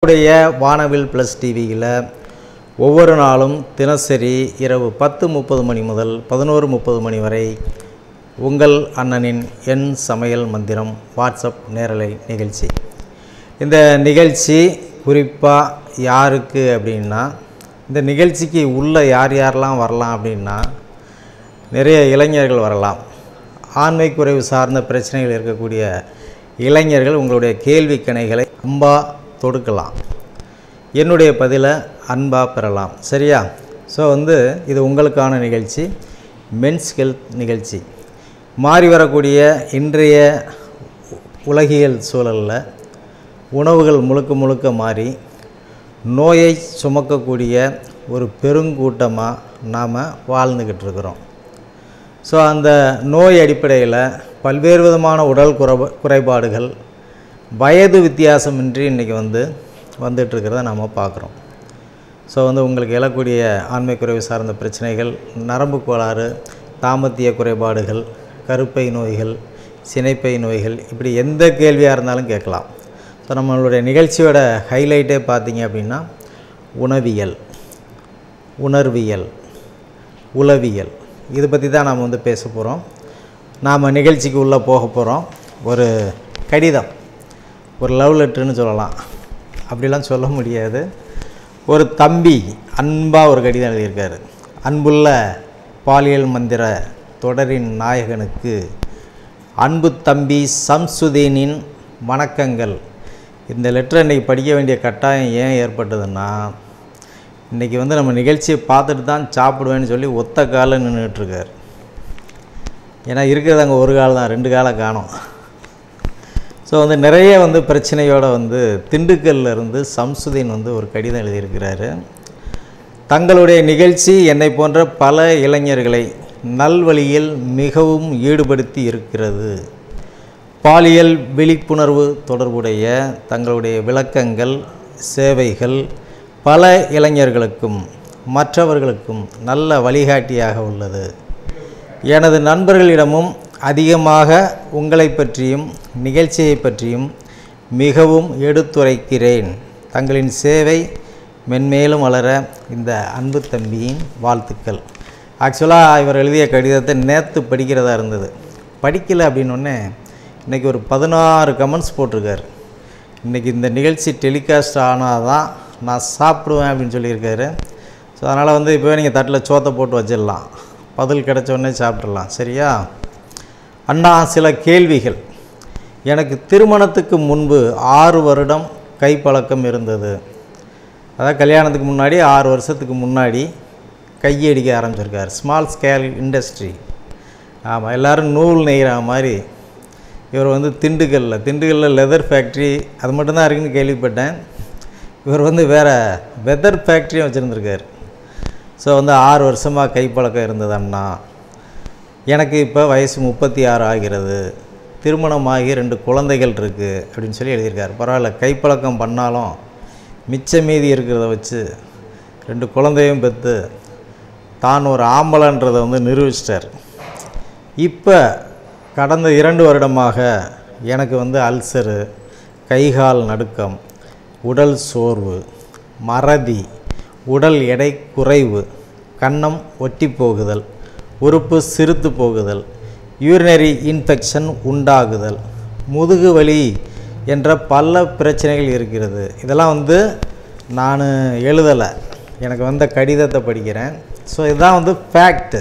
உடைய வானவில் ப்ளஸ் டிவியில் ஒவ்வொரு நாளும் தினசரி இரவு பத்து முப்பது மணி முதல் பதினோரு முப்பது மணி வரை உங்கள் அண்ணனின் என் சமையல் மந்திரம் வாட்ஸ்அப் நேரலை நிகழ்ச்சி இந்த நிகழ்ச்சி குறிப்பாக யாருக்கு அப்படின்னா இந்த நிகழ்ச்சிக்கு உள்ள யார் யாரெல்லாம் வரலாம் அப்படின்னா நிறைய இளைஞர்கள் வரலாம் ஆண்மை குறைவு சார்ந்த பிரச்சனைகள் இருக்கக்கூடிய இளைஞர்கள் உங்களுடைய கேள்வி கணைகளை அன்பா தொடுக்கலாம் என்னுடைய பதிலை அன்பாக பெறலாம் சரியா ஸோ வந்து இது உங்களுக்கான நிகழ்ச்சி மென்ஸ் ஹெல்த் நிகழ்ச்சி மாறி வரக்கூடிய இன்றைய உலகியல் சூழலில் உணவுகள் முழுக்க முழுக்க மாறி நோயை சுமக்கக்கூடிய ஒரு பெருங்கூட்டமாக நாம் வாழ்ந்துக்கிட்டு இருக்கிறோம் ஸோ அந்த நோய் அடிப்படையில் பல்வேறு விதமான உடல் குறைபா குறைபாடுகள் வயது வித்தியாசமின்றி இன்றைக்கி வந்து வந்துட்டுருக்கிறத நாம் பார்க்குறோம் ஸோ வந்து உங்களுக்கு எழக்கூடிய ஆண்மை குறைவு சார்ந்த பிரச்சனைகள் நரம்பு கோளாறு தாமத்திய குறைபாடுகள் கருப்பை நோய்கள் சினைப்பை நோய்கள் இப்படி எந்த கேள்வியாக இருந்தாலும் கேட்கலாம் ஸோ நம்மளுடைய நிகழ்ச்சியோட ஹைலைட்டே பார்த்தீங்க அப்படின்னா உணவியல் உணர்வியல் உளவியல் இது பற்றி தான் நாம் வந்து பேச போகிறோம் நாம் நிகழ்ச்சிக்கு உள்ளே போக போகிறோம் ஒரு கடிதம் ஒரு லவ் லெட்டர்னு சொல்லலாம் அப்படிலாம் சொல்ல முடியாது ஒரு தம்பி அன்பாக ஒரு கடிதம் எழுதியிருக்காரு அன்புள்ள பாலியல் மந்திர தொடரின் நாயகனுக்கு அன்பு தம்பி சம்சுதீனின் வணக்கங்கள் இந்த லெட்டரை இன்றைக்கி படிக்க வேண்டிய கட்டாயம் ஏன் ஏற்பட்டதுன்னா இன்றைக்கி வந்து நம்ம நிகழ்ச்சியை பார்த்துட்டு தான் சாப்பிடுவேன்னு சொல்லி ஒத்த காலில் நின்றுட்டுருக்கார் ஏன்னா இருக்கிறது அங்கே ஒரு கால் தான் ரெண்டு காலை காணும் ஸோ வந்து நிறைய வந்து பிரச்சனையோடு வந்து திண்டுக்கல்ல இருந்து சம்சுதீன் வந்து ஒரு கடிதம் எழுதியிருக்கிறாரு தங்களுடைய நிகழ்ச்சி என்னை போன்ற பல இளைஞர்களை நல்வழியில் மிகவும் ஈடுபடுத்தி இருக்கிறது பாலியல் விழிப்புணர்வு தொடர்புடைய தங்களுடைய விளக்கங்கள் சேவைகள் பல இளைஞர்களுக்கும் மற்றவர்களுக்கும் நல்ல வழிகாட்டியாக உள்ளது எனது நண்பர்களிடமும் அதிகமாக உங்களை பற்றியும் நிகழ்ச்சியை பற்றியும் மிகவும் எடுத்துரைக்கிறேன் தங்களின் சேவை மென்மேலும் வளர இந்த அன்பு தம்பியின் வாழ்த்துக்கள் ஆக்சுவலாக இவர் எழுதிய கடிதத்தை நேற்று படிக்கிறதா இருந்தது படிக்கலை அப்படின்னொடனே இன்றைக்கி ஒரு பதினாறு கமெண்ட்ஸ் போட்டிருக்காரு இன்றைக்கி இந்த நிகழ்ச்சி டெலிகாஸ்ட் ஆனால் தான் நான் சாப்பிடுவேன் அப்படின்னு சொல்லியிருக்காரு ஸோ அதனால் வந்து இப்போவே நீங்கள் தட்டில் சோத்தை போட்டு வச்சிடலாம் பதில் கிடைச்ச உடனே சாப்பிட்றலாம் சரியா அண்ணா சில கேள்விகள் எனக்கு திருமணத்துக்கு முன்பு ஆறு வருடம் கைப்பழக்கம் இருந்தது அதாவது கல்யாணத்துக்கு முன்னாடி ஆறு வருஷத்துக்கு முன்னாடி கையடிக்க ஆரம்பிச்சிருக்கார் ஸ்மால் ஸ்கேல் இண்டஸ்ட்ரி ஆமாம் எல்லோரும் நூல் நெய்கிற மாதிரி இவர் வந்து திண்டுக்கல்லில் திண்டுக்கல்லில் லெதர் ஃபேக்ட்ரி அது மட்டும்தான் இருக்குன்னு கேள்விப்பட்டேன் இவர் வந்து வேறு வெதர் ஃபேக்ட்ரியும் வச்சுருந்துருக்கார் ஸோ வந்து ஆறு வருஷமாக கைப்பழக்கம் இருந்தது அண்ணா எனக்கு இப்போ வயசு முப்பத்தி ஆறு ஆகிறது திருமணமாகி ரெண்டு குழந்தைகள் இருக்குது அப்படின்னு சொல்லி எழுதியிருக்காரு பரவாயில்ல கைப்பழக்கம் பண்ணாலும் மிச்ச மீதி இருக்கிறத வச்சு ரெண்டு குழந்தையும் பெற்று தான் ஒரு ஆம்பளைன்றதை வந்து நிரூபிச்சிட்டார் இப்போ கடந்த இரண்டு வருடமாக எனக்கு வந்து அல்சரு கைகால் நடுக்கம் உடல் சோர்வு மறதி உடல் எடை குறைவு கன்னம் ஒட்டி போகுதல் உறுப்பு சிறுத்து போகுதல் யூரினரி இன்ஃபெக்ஷன் உண்டாகுதல் முதுகு வலி என்ற பல பிரச்சனைகள் இருக்கிறது இதெல்லாம் வந்து நான் எழுதலை எனக்கு வந்த கடிதத்தை படிக்கிறேன் ஸோ இதுதான் வந்து ஃபேக்ட்டு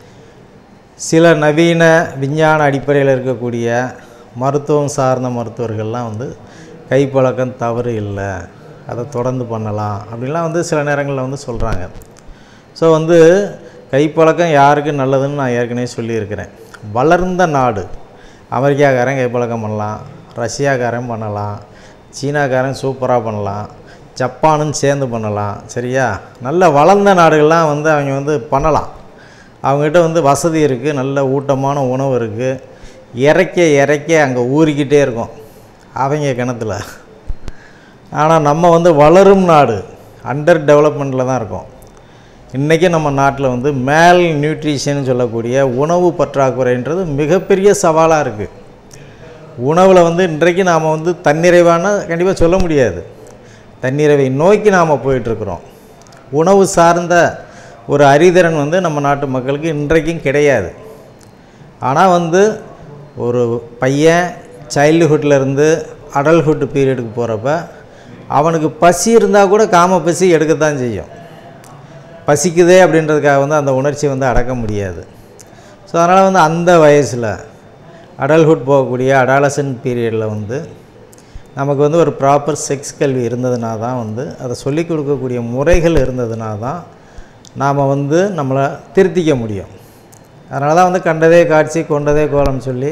சில நவீன விஞ்ஞான அடிப்படையில் இருக்கக்கூடிய மருத்துவம் சார்ந்த மருத்துவர்கள்லாம் வந்து கைப்பழக்கம் தவறு இல்லை அதை தொடர்ந்து பண்ணலாம் அப்படின்லாம் வந்து சில நேரங்களில் வந்து சொல்கிறாங்க ஸோ வந்து கைப்பழக்கம் யாருக்கு நல்லதுன்னு நான் ஏற்கனவே சொல்லியிருக்கிறேன் வளர்ந்த நாடு அமெரிக்காக்காரன் கைப்பழக்கம் பண்ணலாம் ரஷ்யாக்காரன் பண்ணலாம் சீனாக்காரன் சூப்பராக பண்ணலாம் ஜப்பானும் சேர்ந்து பண்ணலாம் சரியா நல்ல வளர்ந்த நாடுகள்லாம் வந்து அவங்க வந்து பண்ணலாம் அவங்ககிட்ட வந்து வசதி இருக்குது நல்ல ஊட்டமான உணவு இருக்குது இறைக்க இறைக்க அங்கே ஊறிக்கிட்டே இருக்கும் அவங்க கிணத்துல ஆனால் நம்ம வந்து வளரும் நாடு அண்டர் டெவலப்மெண்ட்டில் தான் இருக்கோம் இன்றைக்கி நம்ம நாட்டில் வந்து மேல் நியூட்ரிஷன் சொல்லக்கூடிய உணவு பற்றாக்குறைன்றது மிகப்பெரிய சவாலாக இருக்குது உணவில் வந்து இன்றைக்கு நாம் வந்து தன்னிறைவான கண்டிப்பாக சொல்ல முடியாது தன்னிறைவை நோக்கி நாம் போயிட்டுருக்குறோம் உணவு சார்ந்த ஒரு அறிதிறன் வந்து நம்ம நாட்டு மக்களுக்கு இன்றைக்கும் கிடையாது ஆனால் வந்து ஒரு பையன் சைல்டுஹுட்ல இருந்து அடல்ட்ஹுட் பீரியடுக்கு போகிறப்ப அவனுக்கு பசி இருந்தால் கூட காம பசி எடுக்கத்தான் செய்யும் பசிக்குதே அப்படின்றதுக்காக வந்து அந்த உணர்ச்சி வந்து அடக்க முடியாது ஸோ அதனால் வந்து அந்த வயசில் அடல்ட்ஹுட் போகக்கூடிய அடாலசன் பீரியடில் வந்து நமக்கு வந்து ஒரு ப்ராப்பர் செக்ஸ் கல்வி இருந்ததுனா தான் வந்து அதை சொல்லிக் கொடுக்கக்கூடிய முறைகள் இருந்ததுனா தான் நாம் வந்து நம்மளை திருத்திக்க முடியும் அதனால தான் வந்து கண்டதே காட்சி கொண்டதே கோலம் சொல்லி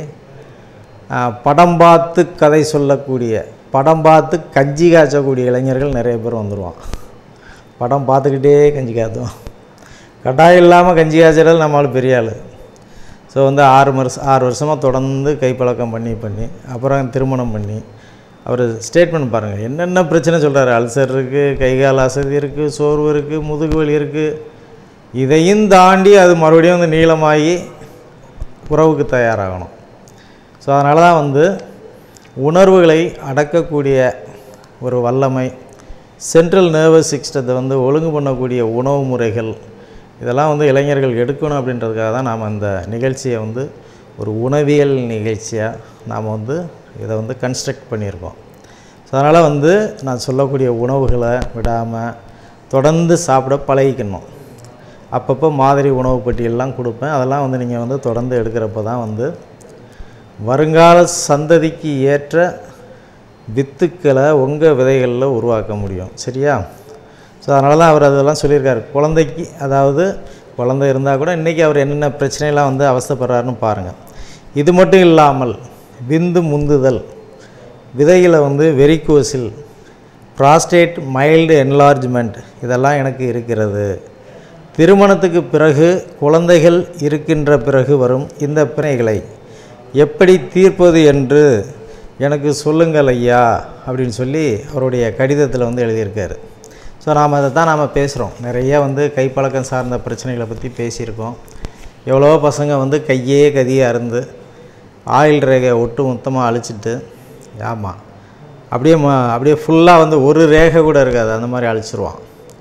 ஆ, படம் பார்த்து கதை சொல்லக்கூடிய படம் பார்த்து கஞ்சி காய்ச்சக்கூடிய இளைஞர்கள் நிறைய பேர் வந்துடுவான் படம் பார்த்துக்கிட்டே கஞ்சி காய்த்துவோம் கட்டாயம் இல்லாமல் கஞ்சி காய்ச்சறது நம்மளால் பெரிய ஆள் ஸோ வந்து ஆறு வருஷம் ஆறு வருஷமாக தொடர்ந்து கைப்பழக்கம் பண்ணி பண்ணி அப்புறம் திருமணம் பண்ணி அவர் ஸ்டேட்மெண்ட் பாருங்கள் என்னென்ன பிரச்சனை சொல்கிறாரு அல்சர் இருக்குது கை கால் அசதி இருக்குது சோர்வு இருக்குது முதுகு வலி இருக்குது இதையும் தாண்டி அது மறுபடியும் வந்து நீளமாகி உறவுக்கு தயாராகணும் ஸோ அதனால தான் வந்து உணர்வுகளை அடக்கக்கூடிய ஒரு வல்லமை சென்ட்ரல் நர்வஸ் சிஸ்டத்தை வந்து ஒழுங்கு பண்ணக்கூடிய உணவு முறைகள் இதெல்லாம் வந்து இளைஞர்கள் எடுக்கணும் அப்படின்றதுக்காக தான் நாம் இந்த நிகழ்ச்சியை வந்து ஒரு உணவியல் நிகழ்ச்சியாக நாம் வந்து இதை வந்து கன்ஸ்ட்ரக்ட் பண்ணியிருக்கோம் ஸோ அதனால் வந்து நான் சொல்லக்கூடிய உணவுகளை விடாமல் தொடர்ந்து சாப்பிட பழகிக்கணும் அப்பப்போ மாதிரி உணவு பட்டியல்லாம் கொடுப்பேன் அதெல்லாம் வந்து நீங்கள் வந்து தொடர்ந்து எடுக்கிறப்ப தான் வந்து வருங்கால சந்ததிக்கு ஏற்ற வித்துக்களை உங்கள் விதைகளில் உருவாக்க முடியும் சரியா ஸோ அதனால தான் அவர் அதெல்லாம் சொல்லியிருக்காரு குழந்தைக்கு அதாவது குழந்தை இருந்தால் கூட இன்றைக்கி அவர் என்னென்ன பிரச்சனைலாம் வந்து அவஸ்தைப்படுறாருன்னு பாருங்கள் இது மட்டும் இல்லாமல் விந்து முந்துதல் விதைகளை வந்து வெரிகோசில் ப்ராஸ்டேட் மைல்டு என்லார்ஜ்மெண்ட் இதெல்லாம் எனக்கு இருக்கிறது திருமணத்துக்கு பிறகு குழந்தைகள் இருக்கின்ற பிறகு வரும் இந்த பிரச்சனைகளை எப்படி தீர்ப்பது என்று எனக்கு சொல்லுங்கள் ஐயா அப்படின்னு சொல்லி அவருடைய கடிதத்தில் வந்து எழுதியிருக்காரு ஸோ நாம் அதை தான் நாம் பேசுகிறோம் நிறைய வந்து கைப்பழக்கம் சார்ந்த பிரச்சனைகளை பற்றி பேசியிருக்கோம் எவ்வளவோ பசங்க வந்து கையே கதியே அருந்து ஆயில் ரேகையை ஒட்டு மொத்தமாக அழிச்சிட்டு ஆமாம் அப்படியே ம அப்படியே ஃபுல்லாக வந்து ஒரு ரேகை கூட இருக்காது அந்த மாதிரி அழிச்சிருவான்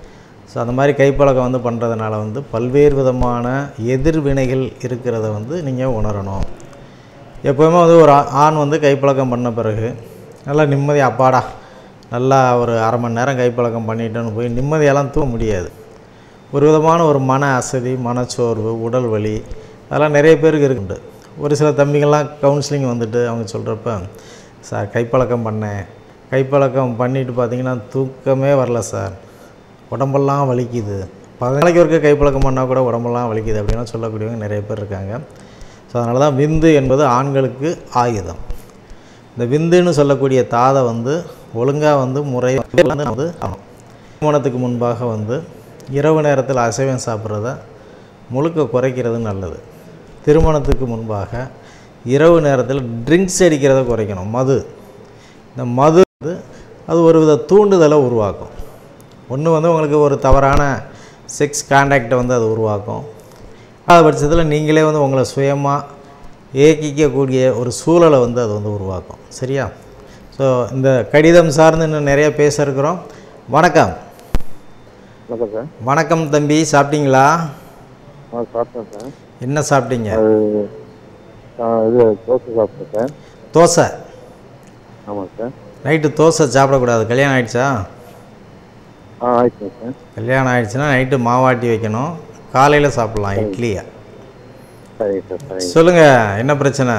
ஸோ அந்த மாதிரி கைப்பழக்கம் வந்து பண்ணுறதுனால வந்து பல்வேறு விதமான எதிர்வினைகள் இருக்கிறத வந்து நீங்கள் உணரணும் எப்போவுமே வந்து ஒரு ஆ- ஆண் வந்து கைப்பழக்கம் பண்ண பிறகு நல்லா நிம்மதி அப்பாடா நல்லா ஒரு அரை மணி நேரம் கைப்பழக்கம் பண்ணிட்டோன்னு போய் நிம்மதியெல்லாம் தூங்க முடியாது ஒரு விதமான ஒரு மன அசதி மனச்சோர்வு உடல் வலி அதெல்லாம் நிறைய பேருக்கு இருக்குண்டு ஒரு சில தம்பிங்கள்லாம் கவுன்சிலிங் வந்துட்டு அவங்க சொல்கிறப்ப சார் கைப்பழக்கம் பண்ணேன் கைப்பழக்கம் பண்ணிட்டு பார்த்தீங்கன்னா தூக்கமே வரல சார் உடம்பெல்லாம் வலிக்குது பதினாளைக்கு ஒருக்க கைப்பழக்கம் பண்ணால் கூட உடம்பெல்லாம் வலிக்குது அப்படின்லாம் சொல்லக்கூடியவங்க நிறைய பேர் இருக்காங்க ஸோ அதனால தான் விந்து என்பது ஆண்களுக்கு ஆயுதம் இந்த விந்துன்னு சொல்லக்கூடிய தாதை வந்து ஒழுங்காக வந்து முறை வந்து வந்து ஆகணும் திருமணத்துக்கு முன்பாக வந்து இரவு நேரத்தில் அசைவம் சாப்பிட்றத முழுக்க குறைக்கிறது நல்லது திருமணத்துக்கு முன்பாக இரவு நேரத்தில் ட்ரிங்க்ஸ் அடிக்கிறத குறைக்கணும் மது இந்த மது வந்து அது ஒரு வித தூண்டுதலை உருவாக்கும் ஒன்று வந்து உங்களுக்கு ஒரு தவறான செக்ஸ் கான்டாக்டை வந்து அது உருவாக்கும் அது பட்சத்தில் நீங்களே வந்து உங்களை சுயமாக ஏக்கிக்கக்கூடிய ஒரு சூழலை வந்து அது வந்து உருவாக்கும் சரியா ஸோ இந்த கடிதம் சார்ந்து இன்னும் நிறைய பேச இருக்கிறோம் வணக்கம் வணக்கம் சார் வணக்கம் தம்பி சாப்பிட்டீங்களா ஆ சாப்பிட்டேன் சார் என்ன சாப்பிட்டீங்க அது ஆ, இது தோசை சாப்பிட்டேன் சார் தோசை ஆமாம் சார் நைட்டு தோசை சாப்பிடக்கூடாது கல்யாணம் ஆயிடுச்சா ஆ ஆயிடுச்சுங்க சார் கல்யாணம் ஆயிடுச்சுன்னா நைட்டு மாவாட்டி வைக்கணும் காலையில் சாப்பிட்லாம் இட்லியை சரிங்க சார் சரிங்க சொல்லுங்கள் என்ன பிரச்சனை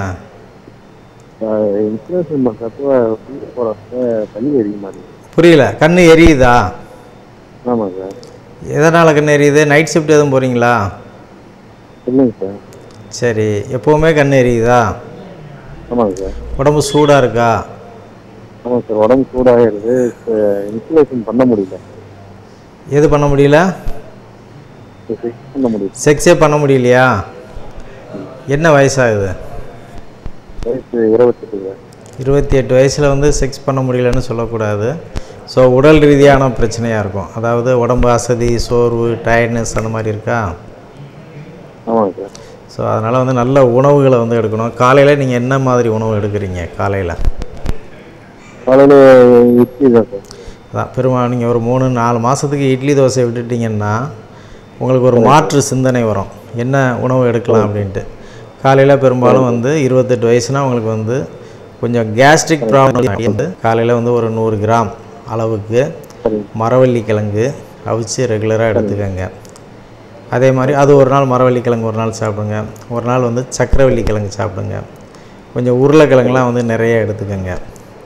இன்சூரன்ஸ் பண்ணுறப்போ போகிறப்ப தண்ணி எரிக்க மாட்டேங்குது புரியல கண் எரியுதா ஆமாம் சார் எதனால் கண் எரியுது நைட் ஷிஃப்ட் எதுவும் போகிறீங்களா இல்லைங்க சார் சரி எப்போவுமே கண் எரியுதா ஆமாங்க சார் உடம்பு சூடாக இருக்கா ஆமாம் சார் உடம்பு சூடாகிடுது இன்சுலேஷன் பண்ண முடியல எது பண்ண முடியல ஃபிக்ஸ் பண்ண முடியல செக்ஸே பண்ண முடியலையா என்ன வயசாகுது வயசு இருபத்தெட்டு சார் இருபத்தி எட்டு வயசில் வந்து செக்ஸ் பண்ண முடியலன்னு சொல்லக்கூடாது ஸோ உடல் ரீதியான பிரச்சனையாக இருக்கும் அதாவது உடம்பு அசதி சோர்வு டயர்ட்னஸ் அந்த மாதிரி இருக்கா ஆமாங்க சார் ஸோ அதனால் வந்து நல்ல உணவுகளை வந்து எடுக்கணும் காலையில் நீங்கள் என்ன மாதிரி உணவு எடுக்கிறீங்க காலையில் காலையில் இட்லி தான் சார் அதான் பெரும்பாலும் நீங்கள் ஒரு மூணு நாலு மாதத்துக்கு இட்லி தோசை விட்டுட்டிங்கன்னா உங்களுக்கு ஒரு மாற்று சிந்தனை வரும் என்ன உணவு எடுக்கலாம் அப்படின்ட்டு காலையில் பெரும்பாலும் வந்து இருபத்தெட்டு வயசுனா உங்களுக்கு வந்து கொஞ்சம் கேஸ்ட்ரிக் ப்ராப்ளம் வந்து காலையில் வந்து ஒரு நூறு கிராம் அளவுக்கு மரவள்ளி கிழங்கு அவிச்சு ரெகுலராக எடுத்துக்கோங்க அதே மாதிரி அது ஒரு நாள் மரவள்ளி கிழங்கு ஒரு நாள் சாப்பிடுங்க ஒரு நாள் வந்து சக்கரவள்ளி கிழங்கு சாப்பிடுங்க கொஞ்சம் உருளைக்கிழங்குலாம் வந்து நிறைய எடுத்துக்கோங்க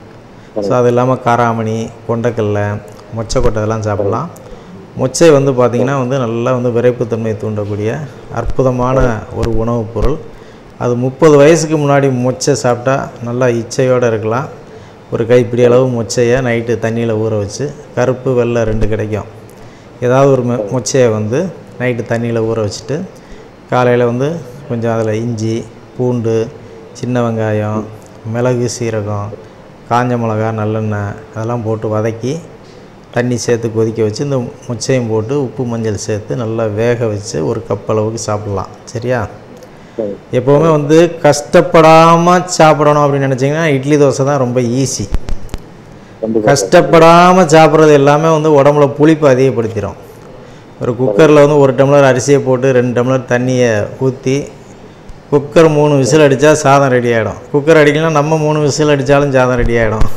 ஸோ அது இல்லாமல் காராமணி கொண்டக்கடலை மொச்சக்கொட்டை இதெல்லாம் சாப்பிடலாம் மொச்சை வந்து பார்த்திங்கன்னா வந்து நல்லா வந்து விரைப்புத்தன்மை தூண்டக்கூடிய அற்புதமான ஒரு உணவுப் பொருள் அது முப்பது வயசுக்கு முன்னாடி மொச்சை சாப்பிட்டா நல்லா இச்சையோடு இருக்கலாம் ஒரு கைப்பிடி அளவு மொச்சையை நைட்டு தண்ணியில் ஊற வச்சு கருப்பு வெள்ளை ரெண்டு கிடைக்கும் ஏதாவது ஒரு மொ- மொச்சையை வந்து நைட்டு தண்ணியில் ஊற வச்சுட்டு காலையில் வந்து கொஞ்சம் அதில் இஞ்சி பூண்டு சின்ன வெங்காயம் மிளகு சீரகம் காஞ்ச மிளகா நல்லெண்ணெய் அதெல்லாம் போட்டு வதக்கி தண்ணி சேர்த்து கொதிக்க வச்சு இந்த முச்சையும் போட்டு உப்பு மஞ்சள் சேர்த்து நல்லா வேக வச்சு ஒரு கப் அளவுக்கு சாப்பிட்லாம் சரியா சரி எப்போவுமே வந்து கஷ்டப்படாமல் சாப்பிடணும் அப்படின்னு நினச்சிங்கன்னா இட்லி தோசை தான் ரொம்ப ஈஸி கண்டிப்பா கஷ்டப்படாமல் சாப்பிட்றது எல்லாமே வந்து உடம்புல புளிப்பு அதிகப்படுத்திடும் ஒரு குக்கரில் வந்து ஒரு டம்ளர் அரிசியை போட்டு ரெண்டு டம்ளர் தண்ணியை ஊற்றி குக்கர் மூணு விசில் அடித்தா சாதம் ரெடி ஆகிடும் குக்கர் அடிக்கலாம் நம்ம மூணு விசில் அடித்தாலும் சாதம் ரெடி ஆகிடும்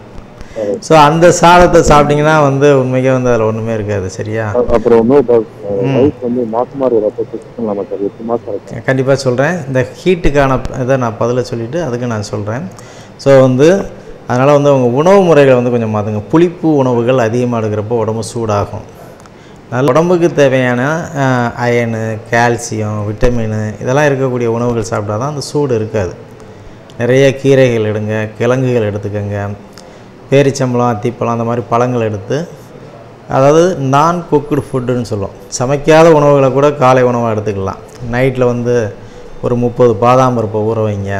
ஸோ அந்த சாதத்தை சாப்பிட்டிங்கன்னா வந்து உண்மைக்கே வந்து அதில் ஒன்றுமே இருக்காது சரியா அ- அப்புறம் இன்னொரு doubt. வயசு வந்து மாசமா இருக்கிறப்ப செக் பண்ணலாமா சார் எட்டு மாசம் இருக்கும் கண்டிப்பாக சொல்கிறேன் இந்த ஹீட்டுக்கான இதை நான் பதிலை சொல்லிவிட்டு அதுக்கு நான் சொல்கிறேன் ஸோ வந்து அதனால் வந்து உங்கள் உணவு முறைகளை வந்து கொஞ்சம் மாற்றுங்க புளிப்பு உணவுகள் அதிகமாக எடுக்கிறப்போ உடம்பு சூடாகும் நல்ல உடம்புக்கு தேவையான அயனு கால்சியம் விட்டமின் இதெல்லாம் இருக்கக்கூடிய உணவுகள் சாப்பிட்டா தான் அந்த சூடு இருக்காது நிறைய கீரைகள் எடுங்க கிழங்குகள் எடுத்துக்கோங்க பேரிச்சம்பழம் அத்திப்பழம் அந்த மாதிரி பழங்கள் எடுத்து அதாவது நான் குக்குடு ஃபுட்டுன்னு சொல்லுவோம் சமைக்காத உணவுகளை கூட காலை உணவாக எடுத்துக்கலாம் நைட்டில் வந்து ஒரு முப்பது பாதாம் பருப்பை ஊற வைங்க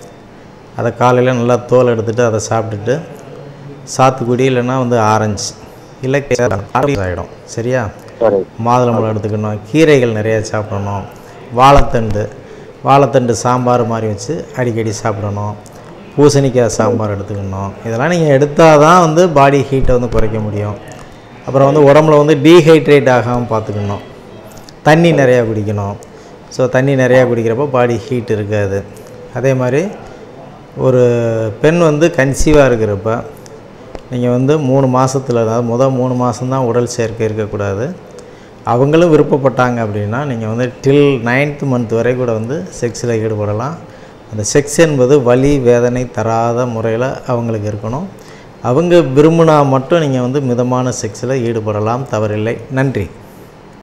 அதை காலையில் நல்லா தோல் எடுத்துட்டு அதை சாப்பிட்டுட்டு சாத்துக்குடி இல்லைன்னா வந்து ஆரஞ்சு இல்லை ஆகிடும் சரியா சரி மாதுளம்பழம் எடுத்துக்கணும் கீரைகள் நிறைய சாப்பிடணும் வாழைத்தண்டு வாழைத்தண்டு சாம்பார் மாதிரி வச்சு அடிக்கடி சாப்பிடணும் பூசணிக்காய் சாம்பார் எடுத்துக்கணும் இதெல்லாம் நீங்கள் எடுத்தால் தான் வந்து பாடி ஹீட்டை வந்து குறைக்க முடியும் அப்புறம் வந்து உடம்புல வந்து டீஹைட்ரேட் ஆகாமல் பார்த்துக்கணும் தண்ணி நிறையா குடிக்கணும் ஸோ தண்ணி நிறையா குடிக்கிறப்போ பாடி ஹீட் இருக்காது அதே மாதிரி ஒரு பெண் வந்து கன்சீவாக இருக்கிறப்ப நீங்கள் வந்து மூணு மாசத்துல அதாவது முதல் மூணு மாதம்தான் உடல் சேர்க்கை இருக்கக்கூடாது அவங்களும் விருப்பப்பட்டாங்க அப்படின்னா நீங்கள் வந்து டில் நைன்த் மந்த் வரை கூட வந்து செக்ஸில் ஈடுபடலாம் அந்த செக்ஸ் என்பது வலி வேதனை தராத முறையில் அவங்களுக்கு இருக்கணும் அவங்க விரும்பினா மட்டும் நீங்கள் வந்து மிதமான செக்ஸில் ஈடுபடலாம் தவறில்லை நன்றி